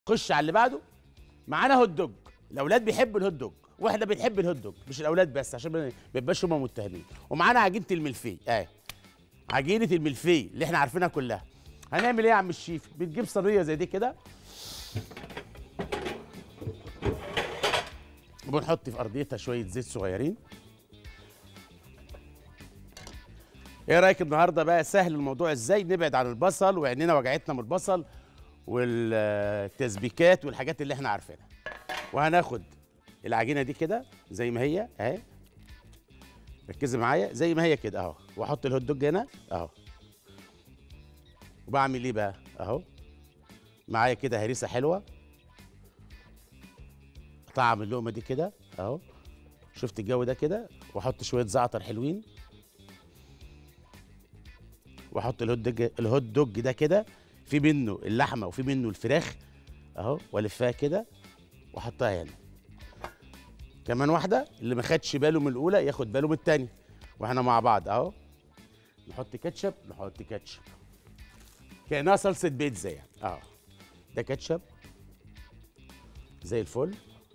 خش على اللي بعده معانا هوت دوج الاولاد بيحبوا الهوت دوج واحنا بنحب الهوت دوج مش الاولاد بس عشان ما يبقاش هم متهمين ومعانا عجينه الملفي اهي عجينه الملفي اللي احنا عارفينها كلها هنعمل ايه يا عم الشيف بتجيب صينيه زي دي كده وبنحط في ارضيتها شويه زيت صغيرين ايه رايك النهارده بقى سهل الموضوع ازاي نبعد عن البصل وعينينا وجعتنا من البصل والتسبيكات والحاجات اللي احنا عارفينها وهناخد العجينه دي كده زي ما هي اهي ركزي معايا زي ما هي كده اهو واحط الهوت دوج هنا اهو وبعمل ايه بقى اهو معايا كده هريسه حلوه طعم اللقمه دي كده اهو شفت الجو ده كده واحط شويه زعتر حلوين واحط الهوت دوج الهوت دوج ده كده في منه اللحمه وفي منه الفراخ اهو والفها كده واحطها هنا كمان واحده اللي ما خدش باله من الاولى ياخد باله من الثانيه واحنا مع بعض اهو نحط كاتشب نحط كاتشب كانها صلصه بيتزا يعني اه ده كاتشب زي الفل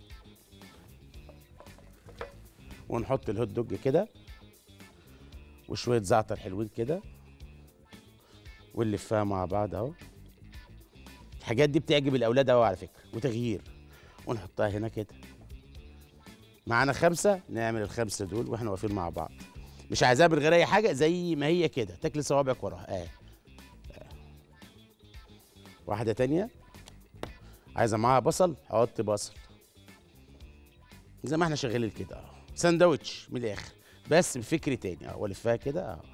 ونحط الهوت دوج كده وشويه زعتر حلوين كده ونلفها مع بعض اهو الحاجات دي بتعجب الاولاد قوي على فكره وتغيير ونحطها هنا كده معانا خمسه نعمل الخمسه دول واحنا واقفين مع بعض مش عايزاها من غير اي حاجه زي ما هي كده تاكل صوابعك وراها اه آه. واحده تانية عايزه معاها بصل حط بصل زي ما احنا شغالين كده اهو ساندوتش من الاخر بس بفكر تاني اه والفها كده اه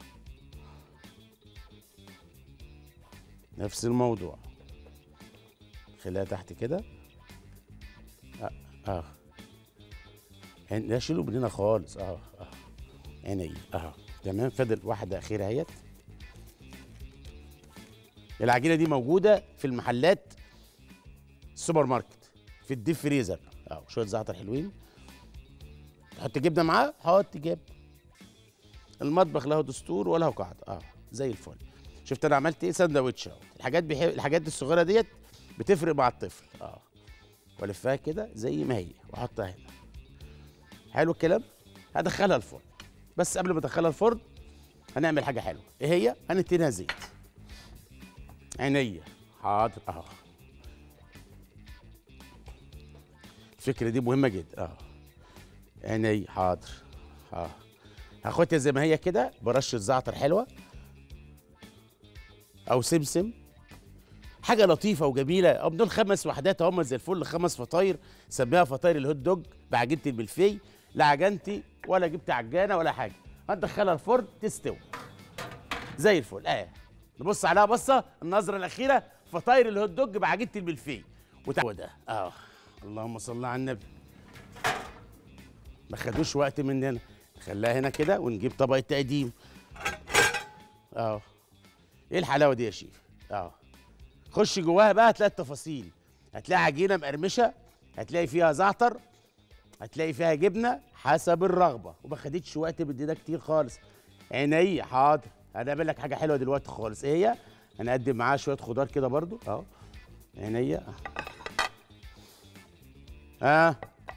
نفس الموضوع خليها تحت كده اه اه يعني لا شيلوا من هنا خالص اه اه عيني اه تمام فضل واحده اخيره اهيت العجينه دي موجوده في المحلات السوبر ماركت في الديب فريزر اه شويه زعتر حلوين تحط جبنه معاه حط جبنه المطبخ له دستور وله قاعده اه زي الفل شفت انا عملت ايه ساندوتش اهو الحاجات بيحب الحاجات الصغيره ديت بتفرق مع الطفل اه والفها كده زي ما هي واحطها هنا حلو الكلام هدخلها الفرن بس قبل ما ادخلها الفرن هنعمل حاجه حلوه ايه هي هنديها زيت عينيا حاضر اهو الفكره دي مهمه جدا اه عيني حاضر اه هاخدها زي ما هي كده برشه زعتر حلوه او سمسم حاجه لطيفه وجميله او دول خمس وحدات هم زي الفل خمس فطاير سميها فطاير الهوت دوج بعجينه الملفي لا عجنتي ولا جبت عجانه ولا حاجه هندخلها الفرن تستوي زي الفل اه نبص عليها بصه النظره الاخيره فطاير الهوت دوج بعجينه الملفي وتع... ده اه اللهم صل على النبي ما خدوش وقت مننا نخليها هنا كده ونجيب طبق التقديم اه ايه الحلاوه دي يا شيف اه خش جواها بقى هتلاقي التفاصيل هتلاقي عجينه مقرمشه هتلاقي فيها زعتر هتلاقي فيها جبنه حسب الرغبه وما خدتش وقت بايدينا كتير خالص عيني حاضر هنعمل لك حاجه حلوه دلوقتي خالص ايه هي هنقدم معاها شويه خضار كده برضو اهو عيني اه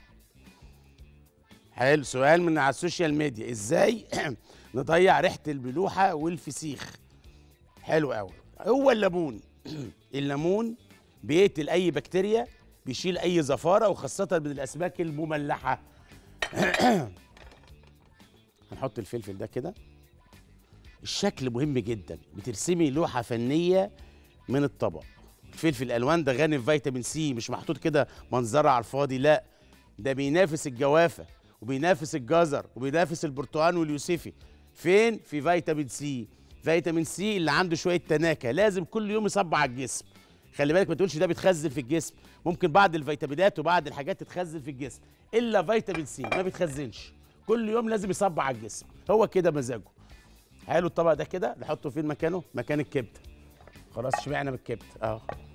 حلو سؤال من على السوشيال ميديا ازاي نضيع ريحه الملوحه والفسيخ حلو قوي هو الليمون الليمون بيقتل اي بكتيريا بيشيل اي زفاره وخاصه من الاسماك المملحه هنحط الفلفل ده كده الشكل مهم جدا بترسمي لوحه فنيه من الطبق الفلفل الالوان ده غني في فيتامين سي مش محطوط كده منظره على الفاضي لا ده بينافس الجوافه وبينافس الجزر وبينافس البرتقال واليوسفي فين في فيتامين سي فيتامين سي اللي عنده شويه تناكه لازم كل يوم يصب على الجسم خلي بالك ما تقولش ده بيتخزن في الجسم ممكن بعض الفيتامينات وبعض الحاجات تتخزن في الجسم الا فيتامين سي ما بيتخزنش كل يوم لازم يصب على الجسم هو كده مزاجه حلو الطبق ده كده نحطه فين مكانه مكان الكبده خلاص شبعنا من الكبده اهو